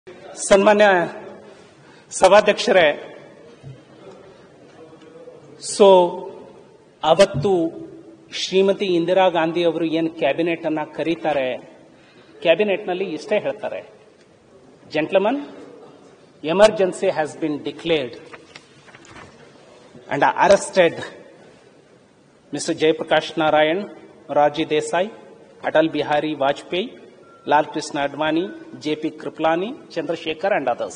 ಸನ್ಮಾನ್ಯ ಸಭಾಧ್ಯಕ್ಷರೇ ಸೊ ಅವತ್ತು ಶ್ರೀಮತಿ ಇಂದಿರಾ ಗಾಂಧಿ ಅವರು ಏನು ಕ್ಯಾಬಿನೆಟ್ ಅನ್ನ ಕರೀತಾರೆ ಕ್ಯಾಬಿನೆಟ್ನಲ್ಲಿ ಇಷ್ಟೇ ಹೇಳ್ತಾರೆ gentleman emergency has been declared and arrested mister Jayaprakash Narayan Raji Desai Atal Bihari Vajpayee Lal Krishna Advani JP Kripalani Chandrashekhar and others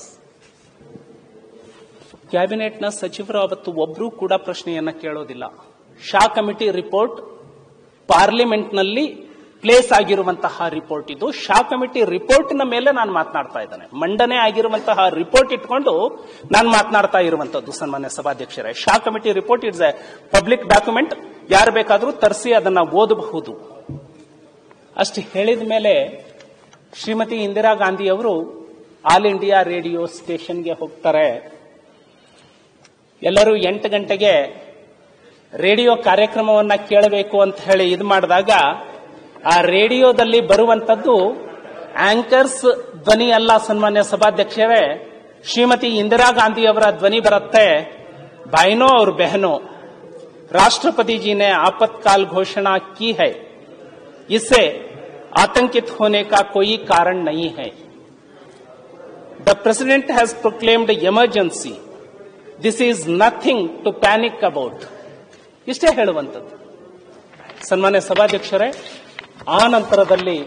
ಕ್ಯಾಬಿನೆಟ್ನ ಸಚಿವರು ಅವತ್ತು ಒಬ್ಬರೂ ಕೂಡ ಪ್ರಶ್ನೆಯನ್ನ ಕೇಳೋದಿಲ್ಲ ಶಾ ಕಮಿಟಿ ರಿಪೋರ್ಟ್ ಪಾರ್ಲಿಮೆಂಟ್ನಲ್ಲಿ ಪ್ಲೇಸ್ ಆಗಿರುವಂತಹ ರಿಪೋರ್ಟ್ ಇದು ಶಾ ಕಮಿಟಿ ರಿಪೋರ್ಟ್ನ ಮೇಲೆ ನಾನು ಮಾತನಾಡ್ತಾ ಇದ್ದೇನೆ ಮಂಡನೆ ಆಗಿರುವಂತಹ ರಿಪೋರ್ಟ್ ಇಟ್ಕೊಂಡು ನಾನು ಮಾತನಾಡ್ತಾ ಇರುವಂತದ್ದು ಸನ್ಮಾನ್ಯ ಸಭಾಧ್ಯಕ್ಷರೇ Shah committee report it's a public document ಯಾರು ಬೇಕಾದರೂ ತರಿಸಿ ಅದನ್ನ ಓದಬಹುದು ಅಷ್ಟು ಹೇಳಿದ ಮೇಲೆ ಶ್ರೀಮತಿ ಇಂದಿರಾ ಗಾಂಧಿ ಅವರು ಆಲ್ ಇಂಡಿಯಾ ರೇಡಿಯೋ ಸ್ಟೇಷನ್ಗೆ ಹೋಗ್ತಾರೆ ಎಲ್ಲರೂ ಎಂಟು ಗಂಟೆಗೆ ರೇಡಿಯೋ ಕಾರ್ಯಕ್ರಮವನ್ನ ಕೇಳಬೇಕು ಅಂತ ಹೇಳಿ ಇದು ಮಾಡಿದಾಗ ಆ ರೇಡಿಯೋದಲ್ಲಿ ಬರುವಂತದ್ದು ಆಂಕರ್ಸ್ ಧ್ವನಿ ಅಲ್ಲ ಸನ್ಮಾನ್ಯ ಸಭಾಧ್ಯಕ್ಷರೇ ಶ್ರೀಮತಿ ಇಂದಿರಾ ಗಾಂಧಿ ಅವರ ಧ್ವನಿ ಬರುತ್ತೆ ಬಾಯ್ನೋ और बहनों राष्ट्रपति जी ने आपातकाल घोषणा की है इससे आतंकित होने का कोई कारण नहीं है the president has proclaimed emergency this is nothing to panic about ಇಷ್ಟೇ ಹೇಳುವಂಥದ್ದು ಸನ್ಮಾನ್ಯ ಸಭಾಧ್ಯಕ್ಷರೇ ಆ ನಂತರದಲ್ಲಿ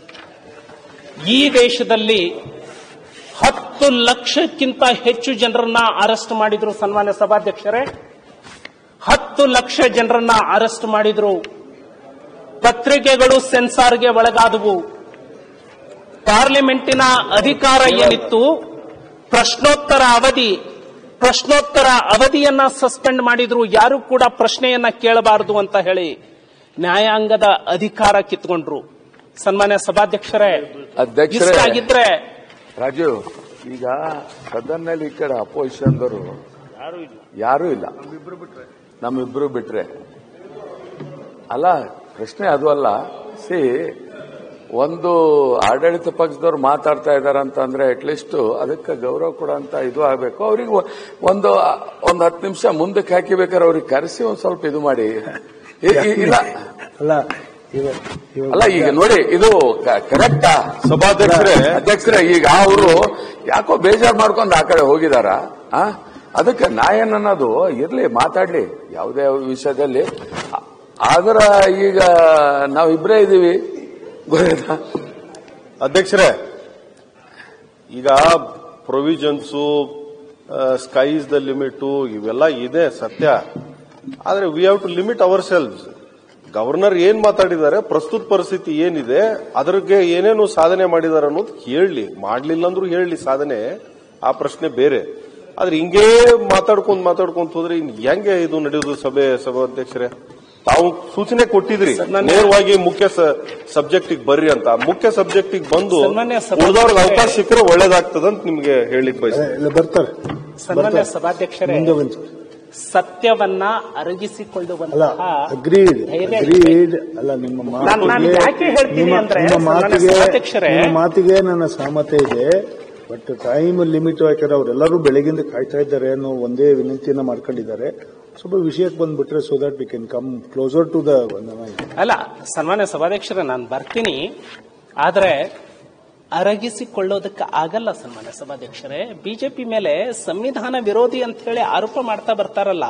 ಈ ದೇಶದಲ್ಲಿ ಹತ್ತು ಲಕ್ಷಕ್ಕಿಂತ ಹೆಚ್ಚು ಜನರನ್ನ ಅರೆಸ್ಟ್ ಮಾಡಿದ್ರು ಸನ್ಮಾನ್ಯ ಸಭಾಧ್ಯಕ್ಷರೇ ಹತ್ತು ಲಕ್ಷ ಜನರನ್ನ ಅರೆಸ್ಟ್ ಮಾಡಿದ್ರು ಪತ್ರಿಕೆಗಳು ಸೆನ್ಸಾರ್ಗೆ ಒಳಗಾದವು ಪಾರ್ಲಿಮೆಂಟಿನ ಅಧಿಕಾರ ಏನಿತ್ತು ಪ್ರಶ್ನೋತ್ತರ ಅವಧಿ ಪ್ರಶ್ನೋತ್ತರ ಅವಧಿಯನ್ನ ಸಸ್ಪೆಂಡ್ ಮಾಡಿದ್ರು ಯಾರು ಕೂಡ ಪ್ರಶ್ನೆಯನ್ನ ಕೇಳಬಾರದು ಅಂತ ಹೇಳಿ ನ್ಯಾಯಾಂಗದ ಅಧಿಕಾರ ಕಿತ್ಕೊಂಡ್ರು ಸನ್ಮಾನ್ಯ ಸಭಾಧ್ಯಕ್ಷರೇ ಅಧ್ಯಕ್ಷರೇ. ಇಷ್ಟ ಆಗಿದ್ರೆ ರಾಜು ಈಗ ಸದನ್ನಲ್ಲಿ ಈ ಕಡೆ ಅಪೋಸಿಷನ್ದವರು ಯಾರೂ ಇಲ್ಲ ನಮ್ಮಿಬ್ರು ಬಿಟ್ರೆ ಅಲ್ಲ ಪ್ರಶ್ನೆ ಅದು ಅಲ್ಲ ಸಿ ಒಂದು ಆಡಳಿತ ಪಕ್ಷದವ್ರು ಮಾತಾಡ್ತಾ ಇದಾರೆ ಅಂತ ಅಂದ್ರೆ ಅಟ್ಲೀಸ್ಟ್ ಅದಕ್ಕೆ ಗೌರವ ಕೊಡೋಂತ ಇದು ಆಗಬೇಕು ಅವ್ರಿಗೆ ಒಂದು ಒಂದು ಹತ್ತು ನಿಮಿಷ ಮುಂದಕ್ಕೆ ಹಾಕಿಬೇಕಾದ್ರೆ ಅವ್ರಿಗೆ ಕರೆಸಿ ಒಂದ್ ಸ್ವಲ್ಪ ಇದು ಮಾಡಿ ಇ- ಇ- ಇಲ್ಲ ಅಲ್ಲ ಇವ- ಇವ- ಅಲ್ಲ ಈಗ ನೋಡಿ ಇದು ಕರೆಕ್ಟಾ ಸಭಾಧ್ಯಕ್ಷರೇ ಅಧ್ಯಕ್ಷರೇ ಈಗ ಅವರು ಯಾಕೋ ಬೇಜಾರ್ ಮಾಡ್ಕೊಂಡು ಆ ಕಡೆ ಹೋಗಿದಾರ ಆ? ಅದಕ್ಕೆ ನಾ ಏನನ್ನೋದು ಇರ್ಲಿ ಮಾತಾಡ್ಲಿ ಯಾವುದೇ ವಿಷಯದಲ್ಲಿ ಆ- ಆದ್ರ ಈಗ ನಾವಿಬ್ರೇ ಇದೀವಿ ಗೊತ್ತಾಯ್ತಾ ಅಧ್ಯಕ್ಷರೇ ಈಗ ಪ್ರೊವಿಷನ್ಸು ಸ್ಕೈಸ್ ದ ಲಿಮಿಟ್ ಇವೆಲ್ಲ ಇದೆ ಸತ್ಯ ಆದ್ರೆ we have to limit ourselves governor ಏನ್ ಮಾತಾಡಿದ್ದಾರೆ ಪ್ರಸ್ತುತ ಪರಿಸ್ಥಿತಿ ಏನಿದೆ ಅದ್ರಿಗೆ ಏನೇನು ಸಾಧನೆ ಮಾಡಿದ್ದಾರೆ ಅನ್ನೋದು ಹೇಳಲಿ ಮಾಡ್ಲಿಲ್ಲ ಅಂದ್ರೂ ಹೇಳಲಿ ಸಾಧನೆ ಆ ಪ್ರಶ್ನೆ ಬೇರೆ ಆದ್ರೆ ಹಿಂಗೇ ಮಾತಾಡ್ಕೊಂಡ್ ಮಾತಾಡ್ಕೊಂತ ಹೋದ್ರೆ ಇನ್ ಹೆಂಗೆ ಇದು ನಡೆಯೋದು ಸಭೆ ಸಭಾಧ್ಯಕ್ಷರೇ ತಾವು ಸೂಚನೆ ಕೊಟ್ಟಿದ್ರಿ ಸನ್ಮಾನ್ಯ- ನೇರವಾಗಿ ಮುಖ್ಯ ಸಬ್ಜೆಕ್ಟ್ ಬರ್ರಿ ಅಂತ ಮುಖ್ಯ ಸಬ್ಜೆಕ್ಟ್ ಬಂದು ಸನ್ಮಾನ್ಯ ಸಭಾಧ್ಯಕ್ಷರೇ- ಉಳಿದವ್ರಿಗೆ ಅವಕಾಶ ಸಿಕ್ಕರೆ ಒಳ್ಳೇದಾಗ್ತದಂತ ನಿಮ್ಗೆ ಹೇಳಿಕ್ ಬಯಸ್ತೀನಿ ಇಲ್ಲ ಬರ್ತಾರೆ ಸನ್ಮಾನ್ಯ ಬರ್ತಾರೆ. ಸಭಾಧ್ಯಕ್ಷರೇ ಮುಂದೆ ಒಂದು ಸತ್ಯವನ್ನ ಅಲ್ಲ ಅರಗಿಸಿಕೊಳ್ಳುವಂತಹ ಅಗ್ರೀಡ್ ಧೈರ್ಯ ಅಗ್ರೀಡ್ ಅಲ್ಲ ನಿಮ್ಮ ನಾನ್- ನಾನ್ ಮಾತಿಗೆ ಯಾಕೆ ಹೇಳ್ತೀನಿ ನಿಮ್ಮ- ಅಂದ್ರೆ, ನಿಮ್ಮ ಸನ್ಮಾನ್ಯ ಮಾತಿಗೆ ಸಭಾಧ್ಯಕ್ಷರೇ, ನಿಮ್ಮ ಮಾತಿಗೆ ನನ್ನ ಸಹಮತ ಇದೆ ಬಟ್ ಟೈಮ್ ಲಿಮಿಟ್ ಯಾಕಂದ್ರೆ ಅವರೆಲ್ಲರೂ ಬೆಳಗಿಂದ ಕಾಯ್ತಾ ಇದ್ದಾರೆ ಅನ್ನೋ ಒಂದೇ ವಿನಂತಿಯನ್ನ ಮಾಡ್ಕೊಂಡಿದ್ದಾರೆ ಸ್ವಲ್ಪ ವಿಷಯಕ್ಕೆ ಬಂದ್ಬಿಟ್ರೆ so that we can come closer to the ಅಲ್ಲ ಸನ್ಮಾನ್ಯ ಸಭಾಧ್ಯಕ್ಷರೇ ನಾನು ಬರ್ತೀನಿ ಆದ್ರೆ ಅರಗಿಸಿಕೊಳ್ಳೋದಕ್ಕೆ ಆಗಲ್ಲ ಸನ್ಮಾನ್ಯ ಸಭಾಧ್ಯಕ್ಷರೇ ಬಿಜೆಪಿ ಮೇಲೆ ಸಂವಿಧಾನ ವಿರೋಧಿ ಅಂತ ಹೇಳಿ ಆರೋಪ ಮಾಡ್ತಾ ಬರ್ತಾರಲ್ಲ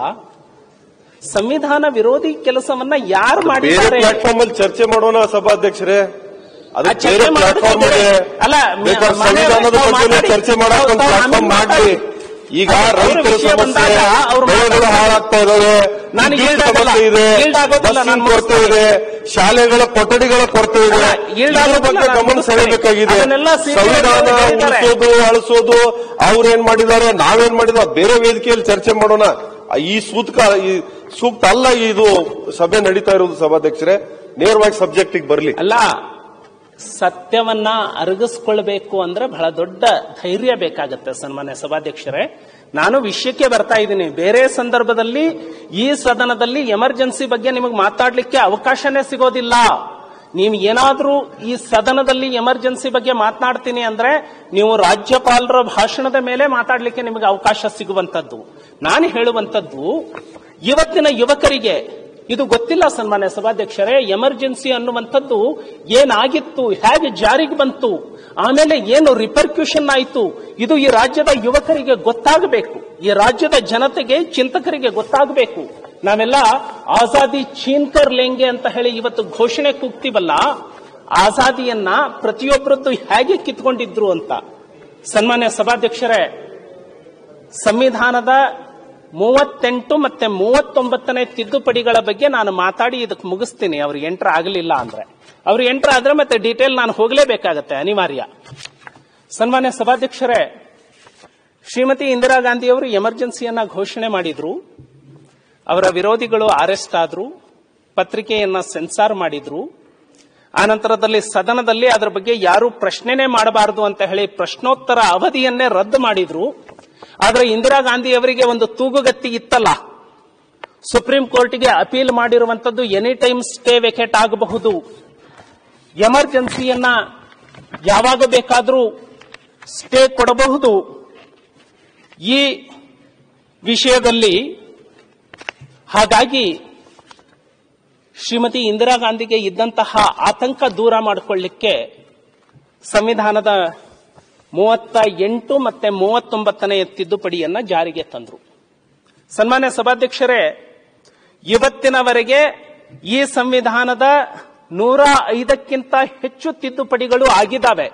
ಸಂವಿಧಾನ ವಿರೋಧಿ ಕೆಲಸವನ್ನ ಯಾರು ಬೇರೆ ಮಾಡಿದ್ದಾರೆ ಪ್ಲಾಟ್ಫಾರ್ಮ್ ಅಲ್ಲಿ ಚರ್ಚೆ ಮಾಡೋಣ ಸಭಾಧ್ಯಕ್ಷರೇ ಆ ಅದಕ್ಕೆ ಚರ್ಚೆ ಬೇರೆ ಪ್ಲಾಟ್ಫಾರ್ಮ್ ಇದೆ ಮಾಡ್ತಿದ್ದೀರಿ. ಅಲ್ಲ, ಬೇಕಾದ್ರೆ ಮನೆ- ಸಂವಿಧಾನದ ತಾವು ಬಗ್ಗೆ ಮಾತಾಡಿ. ಚರ್ಚೆ ಮಾಡಕ್ ಒಂದು ತಾವು ಪ್ಲಾಟ್ಫಾರ್ಮ್ ಆಮೇಲೆ ಮಾಡ್ಲಿ ಮಾತಾಡಿ. ಈಗ ಅವ್ರ ರೈತರ ವಿಷಯ ಸಮಸ್ಯೆ ಬಂದಾಗ ಅವ್ರು ಬೆಳೆಗಳು ಮಾತಾಡ್ತಾರೆ. ಹಾಳಾಗ್ತಾ ಇದಾವೆ ನಾನು ವಿದ್ಯುತ್ yield ಆಗಲ್ಲ. ಸಮಸ್ಯೆ ಇದೆ yield ಆಗೋದಿಲ್ಲ, ಬಸ್ಸಿನ ನಾನು ಕೊರತೆ ಮುಗಿಸ್ತೀನಿ. ಇದೆ ಶಾಲೆಗಳ ಕೊಠಡಿಗಳ ಕೊರತೆ ಇದೆ ಅಲ್ಲ, yield ಇದ್ರ ಆಗೋದಿಲ್ಲ, ಬಗ್ಗೆ ನಾನು ಗಮನ ಮುಗಿಸ್ತೀನಿ. ಸೆಳೆಯಬೇಕಾಗಿದೆ ಅದನ್ನೆಲ್ಲ CPI ಸಂವಿಧಾನ ಅವರು ಹೇಳಿದ್ದಾರೆ. ಉಳಿಸೋದು ಅಳಿಸೋದು ಅವ್ರೇನ್ ಮಾಡಿದ್ದಾರೆ ನಾವೇನ್ ಮಾಡಿದ್ವಿ ಬೇರೆ ವೇದಿಕೆಯಲ್ಲಿ ಚರ್ಚೆ ಮಾಡೋಣ ಈ ಸೂತ್ಕ ಈ ಸೂಕ್ತ ಅಲ್ಲ ಇದು ಸಭೆ ನಡೀತಾ ಇರೋದು ಸಭಾಧ್ಯಕ್ಷರೇ ನೇರವಾಗಿ ಸಬ್ಜೆಕ್ಟಿಗೆ ಬರಲಿ ಅಲ್ಲ ಸತ್ಯವನ್ನ ಅರಗಿಸ್ಕೊಳ್ಬೇಕು ಅಂದ್ರೆ ಬಹಳ ದೊಡ್ಡ ಧೈರ್ಯ ಬೇಕಾಗತ್ತೆ ಸನ್ಮಾನ್ಯ ಸಭಾಧ್ಯಕ್ಷರೇ ನಾನು ವಿಷಯಕ್ಕೆ ಬರ್ತಾ ಇದ್ದೀನಿ ಬೇರೆ ಸಂದರ್ಭದಲ್ಲಿ ಈ ಸದನದಲ್ಲಿ ಎಮರ್ಜೆನ್ಸಿ ಬಗ್ಗೆ ನಿಮಗೆ ಮಾತಾಡ್ಲಿಕ್ಕೆ ಅವಕಾಶನೇ ಸಿಗೋದಿಲ್ಲ ನೀವು ಏನಾದ್ರೂ ಈ ಸದನದಲ್ಲಿ ಎಮರ್ಜೆನ್ಸಿ ಬಗ್ಗೆ ಮಾತನಾಡ್ತೀನಿ ಅಂದ್ರೆ ನೀವು ರಾಜ್ಯಪಾಲರ ಭಾಷಣದ ಮೇಲೆ ಮಾತಾಡ್ಲಿಕ್ಕೆ ನಿಮಗೆ ಅವಕಾಶ ಸಿಗುವಂತದ್ದು ನಾನು ಹೇಳುವಂತದ್ದು ಇವತ್ತಿನ ಯುವಕರಿಗೆ ಇದು ಗೊತ್ತಿಲ್ಲ ಸನ್ಮಾನ್ಯ ಸಭಾಧ್ಯಕ್ಷರೇ ಎಮರ್ಜೆನ್ಸಿ ಅನ್ನುವಂಥದ್ದು ಏನಾಗಿತ್ತು ಹೇಗೆ ಜಾರಿಗೆ ಬಂತು ಆಮೇಲೆ ಏನು ರಿಪರ್ಕ್ಯೂಷನ್ ಆಯಿತು ಇದು ಈ ರಾಜ್ಯದ ಯುವಕರಿಗೆ ಗೊತ್ತಾಗಬೇಕು ಈ ರಾಜ್ಯದ ಜನತೆಗೆ ಚಿಂತಕರಿಗೆ ಗೊತ್ತಾಗಬೇಕು ನಾವೆಲ್ಲ ಆಜಾದಿ ಚೀನ್ಕರ್ ಲೆಂಗೆ ಅಂತ ಹೇಳಿ ಇವತ್ತು ಘೋಷಣೆ ಕೂಗ್ತೀವಲ್ಲ ಆಜಾದಿಯನ್ನ ಪ್ರತಿಯೊಬ್ಬರದ್ದು ಹೇಗೆ ಕಿತ್ಕೊಂಡಿದ್ರು ಅಂತ ಸನ್ಮಾನ್ಯ ಸಭಾಧ್ಯಕ್ಷರೇ ಸಂವಿಧಾನದ ಮೂವತ್ತೆಂಟು ಮತ್ತೆ ಮೂವತ್ತೊಂಬತ್ತನೇ ತಿದ್ದುಪಡಿಗಳ ಬಗ್ಗೆ ನಾನು ಮಾತಾಡಿ ಇದಕ್ಕೆ ಮುಗಿಸ್ತೀನಿ ಅವ್ರಿಗೆ ಎಂಟರ್ ಆಗಲಿಲ್ಲ ಅಂದ್ರೆ ಅವ್ರು ಎಂಟರ್ ಆದ್ರೆ ಮತ್ತೆ ಡೀಟೇಲ್ ನಾನು ಹೋಗಲೇಬೇಕಾಗತ್ತೆ ಅನಿವಾರ್ಯ ಸನ್ಮಾನ್ಯ ಸಭಾಧ್ಯಕ್ಷರೇ ಶ್ರೀಮತಿ ಇಂದಿರಾ ಗಾಂಧಿ ಅವರು ಎಮರ್ಜೆನ್ಸಿಯನ್ನ ಘೋಷಣೆ ಮಾಡಿದ್ರು ಅವರ ವಿರೋಧಿಗಳು ಅರೆಸ್ಟ್ ಆದ್ರು ಪತ್ರಿಕೆಯನ್ನ ಸೆನ್ಸಾರ್ ಮಾಡಿದ್ರು ಆನಂತರದಲ್ಲಿ ಸದನದಲ್ಲಿ ಅದರ ಬಗ್ಗೆ ಯಾರು ಪ್ರಶ್ನೆನೇ ಮಾಡಬಾರದು ಅಂತ ಹೇಳಿ ಪ್ರಶ್ನೋತ್ತರ ಅವಧಿಯನ್ನೇ ರದ್ದು ಮಾಡಿದ್ರು ಆದ್ರೆ ಇಂದಿರಾ ಗಾಂಧಿ ಅವರಿಗೆ ಒಂದು ತೂಗುಗತ್ತಿ ಇತ್ತಲ್ಲ ಸುಪ್ರೀಂ ಕೋರ್ಟ್ಗೆ ಅಪೀಲ್ ಮಾಡಿರುವಂತದ್ದು ಎನಿ ಟೈಮ್ ಸ್ಟೇ ವೆಕೆಟ್ ಆಗಬಹುದು ಎಮರ್ಜೆನ್ಸಿಯನ್ನ ಯಾವಾಗ ಬೇಕಾದರೂ ಸ್ಟೇ ಕೊಡಬಹುದು ಈ ವಿಷಯದಲ್ಲಿ ಹಾಗಾಗಿ ಶ್ರೀಮತಿ ಇಂದಿರಾ ಗಾಂಧಿಗೆ ಇದ್ದಂತಹ ಆತಂಕ ದೂರ ಮಾಡಿಕೊಳ್ಳಿಕ್ಕೆ ಸಂವಿಧಾನದ ಮೂವತ್ತ ಎಂಟು ಮತ್ತೆ ಮೂವತ್ತೊಂಬತ್ತನೆಯ ತಿದ್ದುಪಡಿಯನ್ನ ಜಾರಿಗೆ ತಂದರು ಸನ್ಮಾನ್ಯ ಸಭಾಧ್ಯಕ್ಷರೇ ಇವತ್ತಿನವರೆಗೆ ಈ ಸಂವಿಧಾನದ ನೂರ ಐದಕ್ಕಿಂತ ಹೆಚ್ಚು ತಿದ್ದುಪಡಿಗಳು ಆಗಿದ್ದಾವೆ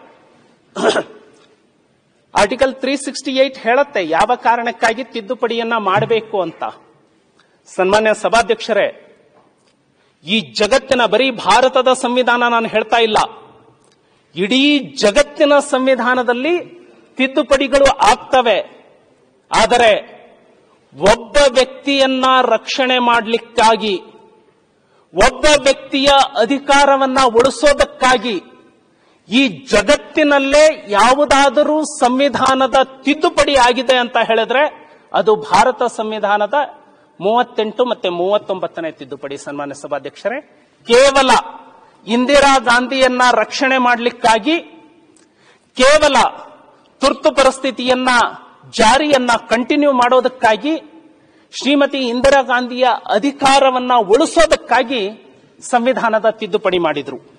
ಆರ್ಟಿಕಲ್ ತ್ರೀ ಸಿಕ್ಸ್ಟಿ ಏಟ್ ಹೇಳತ್ತೆ ಯಾವ ಕಾರಣಕ್ಕಾಗಿ ತಿದ್ದುಪಡಿಯನ್ನ ಮಾಡಬೇಕು ಅಂತ ಸನ್ಮಾನ್ಯ ಸಭಾಧ್ಯಕ್ಷರೇ ಈ ಜಗತ್ತಿನ ಬರೀ ಭಾರತದ ಸಂವಿಧಾನ ನಾನು ಹೇಳ್ತಾ ಇಲ್ಲ ಇಡೀ ಜಗತ್ತಿನ ಸಂವಿಧಾನದಲ್ಲಿ ತಿದ್ದುಪಡಿಗಳು ಆಗ್ತವೆ ಆದರೆ ಒಬ್ಬ ವ್ಯಕ್ತಿಯನ್ನ ರಕ್ಷಣೆ ಮಾಡಲಿಕ್ಕಾಗಿ ಒಬ್ಬ ವ್ಯಕ್ತಿಯ ಅಧಿಕಾರವನ್ನ ಉಳಿಸೋದಕ್ಕಾಗಿ ಈ ಜಗತ್ತಿನಲ್ಲೇ ಯಾವುದಾದರೂ ಸಂವಿಧಾನದ ತಿದ್ದುಪಡಿ ಆಗಿದೆ ಅಂತ ಹೇಳಿದ್ರೆ ಅದು ಭಾರತ ಸಂವಿಧಾನದ ಮೂವತ್ತೆಂಟು ಮತ್ತೆ ಮೂವತ್ತೊಂಬತ್ತನೇ ತಿದ್ದುಪಡಿ ಸನ್ಮಾನ್ಯ ಸಭಾಧ್ಯಕ್ಷರೇ ಕೇವಲ ಇಂದಿರಾ ಗಾಂಧಿಯನ್ನ ರಕ್ಷಣೆ ಮಾಡಲಿಕ್ಕಾಗಿ ಕೇವಲ ತುರ್ತು ಪರಿಸ್ಥಿತಿಯನ್ನ ಜಾರಿಯನ್ನ ಕಂಟಿನ್ಯೂ ಮಾಡೋದಕ್ಕಾಗಿ ಶ್ರೀಮತಿ ಇಂದಿರಾ ಗಾಂಧಿಯ ಅಧಿಕಾರವನ್ನ ಉಳಿಸೋದಕ್ಕಾಗಿ ಸಂವಿಧಾನದ ತಿದ್ದುಪಡಿ ಮಾಡಿದ್ರು